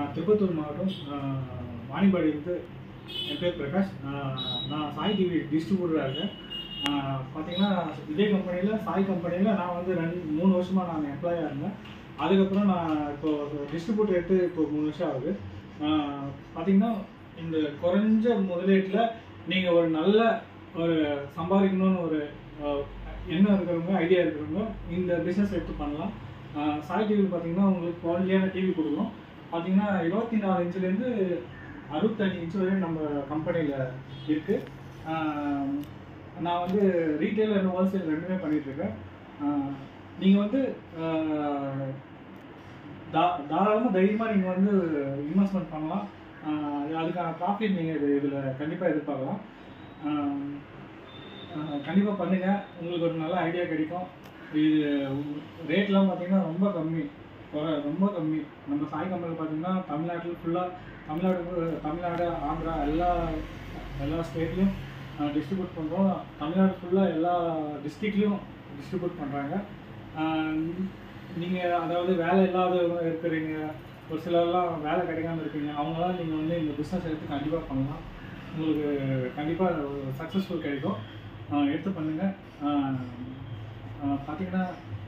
நான் திருப்பத்தூர் மாவட்டம் ஆஹ், வாணிபாடியிலிருந்து என் பேர் பிரகாஷ் ஆஹ், நான் சாய் டிவி டிஸ்ட்ரிபியூட்டராக இருக்கேன் ஆஹ், பார்த்தீங்கன்னா இதே கம்பெனியில் சாய் கம்பெனியில் நான் வந்து ரெண்டு மூணு வருஷமாக நான் எம்ப்ளாயாக இருந்தேன் அதுக்கப்புறம் நான் இப்போ டிஸ்ட்ரிபியூட்டர் எடுத்து இப்போ மூணு வருஷம் ஆகுது ஆஹ், பார்த்தீங்கன்னா இந்த குறைஞ்ச முதலீட்டில் நீங்கள் ஒரு நல்ல ஒரு சம்பாதிக்கணும்னு ஒரு ஆஹ், எண்ணம் இருக்கிறவங்க ஐடியா இருக்கிறவங்க இந்த பிஸ்னஸ் எடுத்து பண்ணலாம் ஆஹ், சாய் டிவியில் பார்த்தீங்கன்னா உங்களுக்கு குவாலிட்டியான டிவி கொடுக்கும் பார்த்தீங்கன்னா இருபத்தி நாலு இன்ச்சுலேருந்து அறுபத்தஞ்சு இன்ச்சு வரையும் நம்ம கம்பெனியில் இருக்குது நான் வந்து ரீட்டைல் அண்ட் ஹோல்சேல் ரெண்டுமே பண்ணிகிட்ருக்கேன் நீங்கள் வந்து ஆஹ், தா தாராளமாக தைரியமாக நீங்கள் வந்து இன்வெஸ்ட்மெண்ட் பண்ணலாம் ஆஹ் அதுக்கான ப்ராஃபிட் நீங்கள் இது இதில் கண்டிப்பாக எதிர்பார்க்கலாம் கண்டிப்பாக பண்ணுங்கள் உங்களுக்கு ஒரு நல்ல ஐடியா கிடைக்கும் இது ரேட்லாம் பார்த்தீங்கன்னா ரொம்ப கம்மி குறை ரொம்ப கம்மி நம்ம சாய் கம்பெனி பார்த்தீங்கன்னா தமிழ்நாட்டில் ஃபுல்லாக தமிழ்நாடு தமிழ்நாடு ஆந்திரா எல்லா எல்லா ஸ்டேட்லேயும் டிஸ்ட்ரிபியூட் பண்ணுறோம் தமிழ்நாடு ஃபுல்லாக எல்லா டிஸ்ட்ரிக்ட்லேயும் டிஸ்ட்ரிபியூட் பண்ணுறாங்க நீங்கள் அதாவது வேலை இல்லாதவங்க இருக்கிறீங்க ஒரு சிலர்லாம் வேலை கிடைக்காம இருக்கீங்க அவங்களாம் நீங்கள் வந்து இந்த பிஸ்னஸ் எடுத்து கண்டிப்பாக பண்ணலாம் உங்களுக்கு கண்டிப்பாக சக்ஸஸ்ஃபுல் கிடைக்கும் ஆஹ் எடுத்து பண்ணுங்கள் பார்த்தீங்கன்னா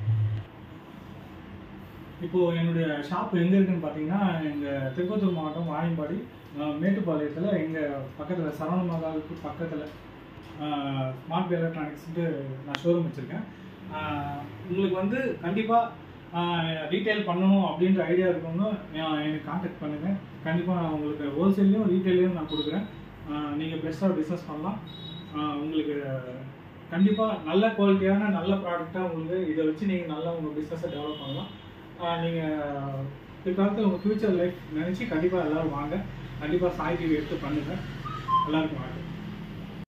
இப்போது என்னுடைய ஷாப் எங்கே இருக்குன்னு பார்த்தீங்கன்னா எங்கள் திருப்பத்தூர் மாவட்டம் வாணியம்பாடி ஆஹ் மேட்டுப்பாளையத்தில் எங்கள் பக்கத்தில் சரவண மகாலுக்கு பக்கத்தில் ஸ்மார்ட் எலக்ட்ரானிக்ஸ்ட்டு நான் ஷோரூம் வச்சுருக்கேன் உங்களுக்கு வந்து கண்டிப்பாக ரீட்டைல் பண்ணணும் அப்படின்ற ஐடியா இருக்கவங்க ஆஹ் எனக்கு காண்டாக்ட் பண்ணுங்கள் கண்டிப்பாக நான் உங்களுக்கு ஹோல்சேல்லையும் ரீட்டைல்லையும் நான் கொடுக்குறேன் நீங்கள் பெஸ்ட்டாக பிஸ்னஸ் பண்ணலாம் ஆஹ் உங்களுக்கு கண்டிப்பாக நல்ல குவாலிட்டியான நல்ல ப்ராடக்டாக உங்களுக்கு இதை வச்சு நீங்கள் நல்லா உங்கள் பிஸ்னஸை டெவலப் பண்ணலாம் நீங்கள் பிற்காலத்தில் உங்கள் ஃப்யூச்சர் லைஃப் நினச்சி கண்டிப்பாக எல்லோரும் வாங்க கண்டிப்பாக சாய் டிவி எடுத்து பண்ணுங்கள் எல்லாருக்கும் வாங்க